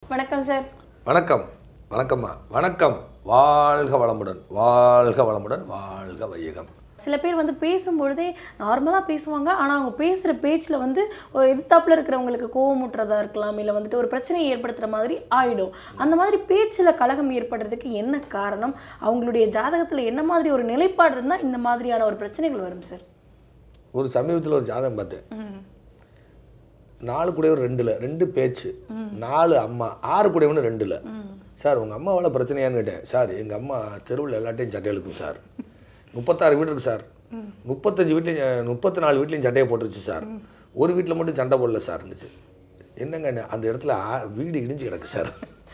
வணக்கம் சார் வணக்கம் வணக்கம்மா வணக்கம் வாழ்க வளமுடன் வாழ்க வளமுடன் வாழ்க வையகம் சில பேர் வந்து பேசும்பொழுதே நார்மலாக பேசுவாங்க ஆனால் அவங்க பேசுகிற பேச்சில் வந்து ஒரு எதிர்த்தாப்புல இருக்கிறவங்களுக்கு கோவமுட்டுறதா இருக்கலாம் இல்லை வந்துட்டு ஒரு பிரச்சனையை ஏற்படுத்துகிற மாதிரி ஆயிடும் அந்த மாதிரி பேச்சில் கலகம் ஏற்படுறதுக்கு என்ன காரணம் அவங்களுடைய ஜாதகத்தில் என்ன மாதிரி ஒரு நிலைப்பாடு இருந்தால் இந்த மாதிரியான ஒரு பிரச்சனைகள் வரும் சார் ஒரு சமீபத்தில் ஒரு ஜாதகம் பார்த்தேன் நாலு கூடையவர் ரெண்டுல ரெண்டு பேச்சு நாலு அம்மா ஆறு கூடையவனு ரெண்டுல சார் உங்கள் அம்மாவால் பிரச்சனையான்னு கேட்டேன் சார் எங்கள் அம்மா தெருவில் எல்லாட்டையும் சட்டை இழுக்கும் சார் முப்பத்தாறு வீடு இருக்கு சார் முப்பத்தஞ்சு வீட்லையும் முப்பத்தி நாலு வீட்லையும் சட்டையை போட்டுருச்சு சார் ஒரு வீட்டில் மட்டும் சண்டை போடல சார் இருந்துச்சு என்னங்க அந்த இடத்துல ஆ- வீடு இடிஞ்சு கிடக்கு சார்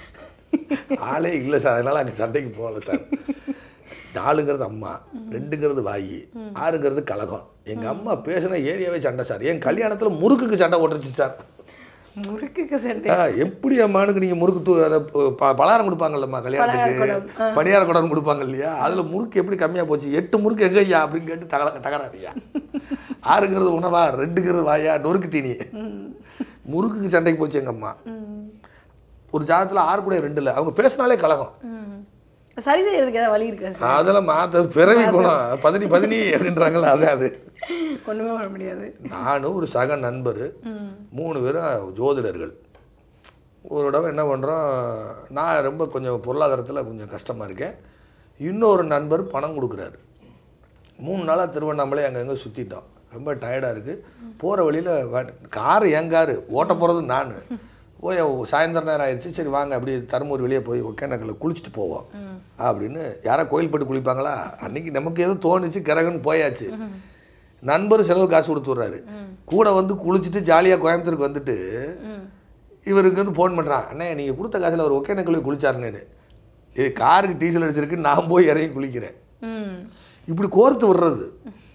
ஆளே இல்லை சார் அதனால அங்கே சண்டைக்கு போகல சார் நாலுங்கிறது அம்மா ரெண்டுங்கிறது வாயி ஆறுங்கிறது கலகம் எங்கள் அம்மா பேசின ஏரியாவே சண்டை சார் என் கல்யாணத்தில் முறுக்குக்கு சண்டை போட்டுருச்சு சார் முறுக்குக்கு சண்டை ஆ, எப்படி அம்மானுக்கு நீங்கள் முறுக்கு தூ அதை ப- ப- பலகாரம் கொடுப்பாங்கல்லம்மா கல்யாணத்துக்கு பலகார பணியார குடம் கொடுப்பாங்க இல்லையா அதில் முறுக்கு எப்படி கம்மியாக போச்சு எட்டு முறுக்கு எங்க ஐயா அப்படின்னு கேட்டு தகர தகராறியா ஆறுங்கிறது உணவா ரெண்டுங்கிறது வாயா நொறுக்கு தீனி முறுக்குக்கு சண்டைக்கு போச்சு எங்கள் அம்மா ஒரு ஜாதத்தில் ஆறு கூட ரெண்டு இல்லை அவங்க பேசினாலே கலகம் ம். சரி செய்யறதுக்கு ஏதாவது வழி இருக்கா சார் அதெல்லாம் மாற்ற பிறவி குணம் பதினி பதினி அப்படின்றாங்களா அது அது ஒன்றுமே பண்ண முடியாது நானும் ஒரு சக நண்பர் மூணு பேரும் ஜோதிடர்கள் ஒரு தடவை என்ன பண்ணுறோம் நான் ரொம்ப கொஞ்சம் பொருளாதாரத்தில் கொஞ்சம் கஷ்டமாக இருக்கேன் இன்னொரு நண்பர் பணம் கொடுக்குறாரு மூணு நாளாக திருவண்ணாமலை அங்கங்கே சுற்றிட்டோம் ரொம்ப டயர்டாக இருக்குது போகிற வழியில் காரு என் காரு ஓட்ட போகிறது நான் போய் சாயந்தரம் நேரம் ஆயிடுச்சு சரி வாங்க அப்படி தருமூர் வெளியே போய் ஒகேனக்கல்ல குளிச்சுட்டு போவோம் அப்படின்னு யாரா கோயில் போட்டு குளிப்பாங்களா அன்னைக்கு நமக்கு ஏதோ தோணுச்சு கிரகன்னு போயாச்சு நண்பர் செலவு காசு கொடுத்து விட்றாரு கூட வந்து குளிச்சுட்டு ஜாலியாக கோயம்புத்தூருக்கு வந்துட்டு இவருக்கு வந்து ஃபோன் பண்ணுறான் அண்ணே நீங்கள் கொடுத்த காசில் ஒரு ஒகேனக்கல் போய் குளிச்சாருன்னு இது காருக்கு டீசல் அடிச்சிருக்கு நான் போய் இறங்கி குளிக்கிறேன் ம் இப்படி கோர்த்து விடுறது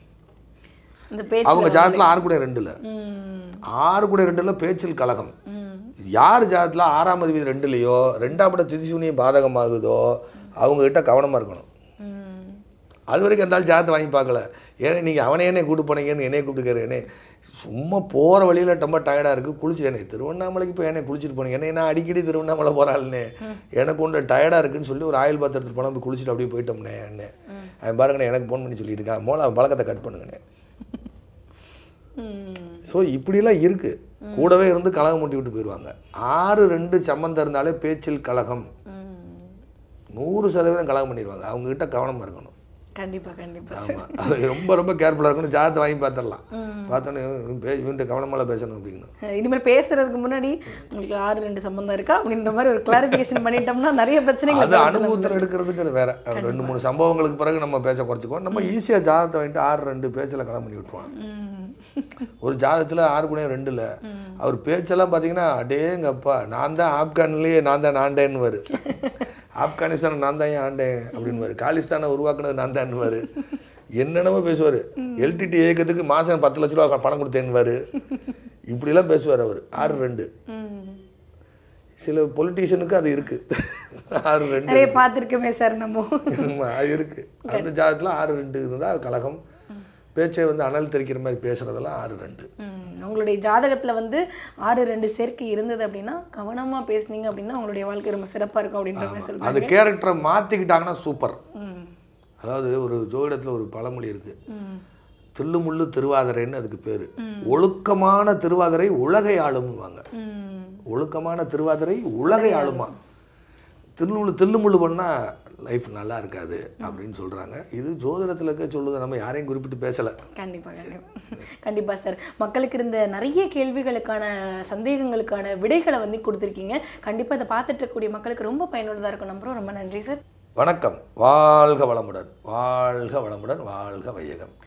இந்த பேச்சு அவங்க ஜாதத்தில் ஆறு கூட ரெண்டுல ம் ஆறு கூட ரெண்டுல பேச்சில் கலகம் ம் யார் ஜாதத்தில் ஆறாம் அதிபதி ரெண்டுலையோ ரெண்டாம் இடம் திதிசூனியம் பாதகமாகுதோ அவங்க கிட்ட கவனமாக இருக்கணும் ம் அது வரைக்கும் அந்த ஆள் ஜாதத்தை வாங்கி பார்க்கல ஏன்னா நீங்கள் அவனே என்ன கூட்டு போனீங்கன்னு என்னைய கூப்பிட்டுக்காரு என்னே சும்மா போகிற வழியில் ரொம்ப டயர்டாக இருக்குது குளிச்சு என்னை திருவண்ணாமலைக்கு போய் என்னை குளிச்சுட்டு போனீங்க என்ன நான் அடிக்கடி திருவண்ணாமலை போகிறாள்னே எனக்கு ஒன்று டயர்டாக இருக்குன்னு சொல்லி ஒரு ஆயில் பாத்திரம் எடுத்துட்டு போனால் போய் குளிச்சுட்டு அப்படியே போயிட்டோம்னே என்ன அவன் பாருங்கண்ணே எனக்கு ஃபோன் பண்ணி சொல்லிட்டு இருக்கான் மோள அவன் பழக்கத்தை கட் பண்ணுங்கண்ணே ம் ஸோ இப்படிலாம் இருக்குது கூடவே இருந்து கலகம் மூட்டி விட்டு போயிடுவாங்க ஆறு ரெண்டு சம்மந்தம் இருந்தாலே பேச்சில் கலகம் ம் நூறு சதவீதம் கலகம் பண்ணிடுவாங்க அவங்ககிட்ட கவனமாக இருக்கணும் கண்டிப்பா கண்டிப்பா ஆமாம் அது ரொம்ப ரொம்ப கேர்ஃபுல்லாக இருக்கணும் ஜாதத்தை வாங்கி பார்த்துடலாம் பார்த்தோன்னே இவன் பே இவன்ட்ட கவனமாக பேசணும் அப்படின்னு இனிமேல் பேசுறதுக்கு முன்னாடி உங்களுக்கு ஆறு ரெண்டு சம்பந்தம் இருக்கா அப்படின்ற மாதிரி ஒரு கிளாரிஃபிகேஷன் பண்ணிட்டோம்னா நிறைய பிரச்சனைகள் அது அனுபவத்தில் எடுக்கிறதுக்கு அது வேற அது ரெண்டு மூணு சம்பவங்களுக்கு பிறகு நம்ம பேச குறைச்சிக்குவோம் நம்ம ஈஸியாக ஜாதத்தை வாங்கிட்டு ஆறு ரெண்டு பேச்சில் கலம் பண்ணி விட்டுருவான் ம் ஒரு ஜாதத்தில் ஆறு குணையம் ரெண்டுல அவர் பேச்செல்லாம் பார்த்தீங்கன்னா அடேங்கப்பா நான் தான் ஆப்கான்லேயே நான் தான் ஆண்டேன்னு வரு ஆப்கானிஸ்தான் நான் தான் ஏன் ஆண்டேன் அப்படின்னு காலிஸ்தானை உருவாக்குனது நான் தான் என்னென்னமோ பேசுவார் எல்டிடி இயக்கத்துக்கு மாதம் பத்து லட்ச ரூபா பணம் கொடுத்தேன்னுவார் இப்படிலாம் பேசுவார் அவர் ஆறு ரெண்டு ம் சில பொலிட்டீஷியனுக்கு அது இருக்கு ஆறு ரெண்டு நிறைய பார்த்துருக்கோமே சார் நம்ம ஆமா, அது இருக்கு அந்த ஜாதத்தில் ஆறு ரெண்டு இருந்தால் கலகம் பேச்சை வந்து அனல் தெரிக்கிற மாதிரி பேசுறதெல்லாம் ஆறு ரெண்டு ம், உங்களுடைய ஜாதகத்துல வந்து ஆறு ரெண்டு சேர்க்கை இருந்தது அப்படின்னா கவனமா பேசுனீங்க அப்படின்னா உங்களுடைய வாழ்க்கை ரொம்ப சிறப்பா இருக்கும் அப்படின்ற மாதிரி சொல்றாங்க அந்த கேரக்டரை மாற்றிக்கிட்டாங்கன்னா சூப்பர் ம் அதாவது ஒரு ஜோதிடத்தில் ஒரு பழமொழி இருக்கு ம் தில்லுமுள்ளு திருவாதிரைன்னு அதுக்கு பேர் ஒழுக்கமான திருவாதிரை உலகை ஆளும்வாங்க ம் ஒழுக்கமான திருவாதிரை உலகை ஆளுமா தில்லுமுள்ளு தில்லுமுள்ளு பண்ணால் லைஃப் நல்லா இருக்காது அப்படின்னு சொல்கிறாங்க இது ஜோதிடத்தில் இருக்க சொல்லுது நம்ம யாரையும் குறிப்பிட்டு பேசலை கண்டிப்பா கண்டிப்பா கண்டிப்பா சார் மக்களுக்கு இருந்த நிறைய கேள்விகளுக்கான சந்தேகங்களுக்கான விடைகளை வந்து கொடுத்துருக்கீங்க கண்டிப்பா இதை பார்த்துட்டு இருக்கக்கூடிய மக்களுக்கு ரொம்ப பயனுள்ளதா இருக்கும் நம்புறோம் ரொம்ப நன்றி சார் வணக்கம் வாழ்க வளமுடன் வாழ்க வளமுடன் வாழ்க வையகம்